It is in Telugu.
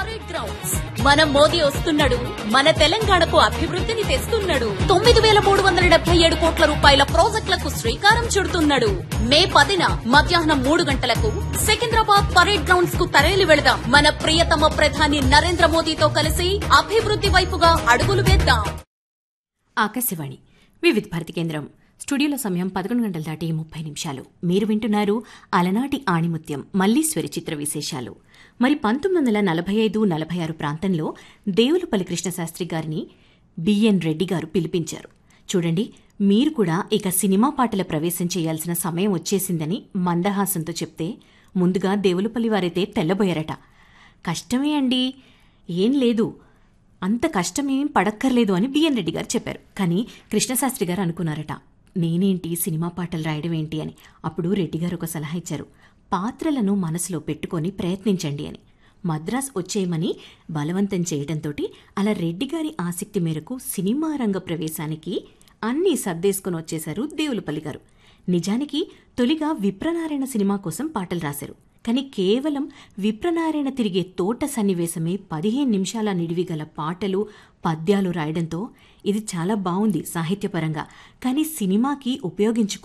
పరేడ్ గ్రౌండ్స్ మన మోదీ వస్తున్నాడు మన తెలంగాణకు అభివృద్ధిని తెస్తున్నాడు తొమ్మిది వేల మూడు వందల డెబ్బై ఏడు కోట్ల రూపాయల ప్రాజెక్టులకు శ్రీకారం చుడుతున్నాడు మే పదిన మధ్యాహ్నం మూడు గంటలకు సికింద్రాబాద్ పరేడ్ గ్రౌండ్స్ కు తరలి వెళదాం మన ప్రియతమ ప్రధాని నరేంద్ర మోదీతో కలిసి అభివృద్ధి వైపుగా అడుగులు వేద్దాం ఆకాశవాణి వివిధ భారతి కేంద్రం స్టూడియోలో సమయం పదకొండు గంటల దాటి ముప్పై నిమిషాలు మీరు వింటున్నారు అలనాటి ఆణిముత్యం మల్లీశ్వరి చిత్ర విశేషాలు మరి పంతొమ్మిది వందల నలభై ఐదు నలభై ఆరు ప్రాంతంలో దేవులపల్లి కృష్ణశాస్త్రి గారిని బిఎన్ రెడ్డి గారు పిలిపించారు చూడండి మీరు కూడా ఇక సినిమా పాటల ప్రవేశం చేయాల్సిన సమయం వచ్చేసిందని మందహాసంతో చెప్తే ముందుగా దేవులపల్లి వారైతే తెల్లబోయారట కష్టమే అండి ఏం లేదు అంత కష్టమేం పడక్కర్లేదు అని బిఎన్ రెడ్డి గారు చెప్పారు కానీ కృష్ణశాస్త్రి గారు అనుకున్నారట నేనేంటి సినిమా పాటలు రాయడం ఏంటి అని అప్పుడు రెడ్డి గారు ఒక సలహా ఇచ్చారు పాత్రలను మనసులో పెట్టుకొని ప్రయత్నించండి అని మద్రాస్ వచ్చేయమని బలవంతం చేయడంతో అలా రెడ్డి గారి ఆసక్తి మేరకు సినిమా రంగ ప్రవేశానికి అన్నీ సర్దేసుకుని వచ్చేశారు దేవులపల్లి గారు నిజానికి తొలిగా విప్రనారాయణ సినిమా కోసం పాటలు రాశారు కానీ కేవలం విప్రనారాయణ తిరిగే తోట సన్నివేశమే పదిహేను నిమిషాల నిడివి గల పాటలు పద్యాలు రాయడంతో ఇది చాలా బాగుంది సాహిత్యపరంగా కానీ సినిమాకి ఉపయోగించుకో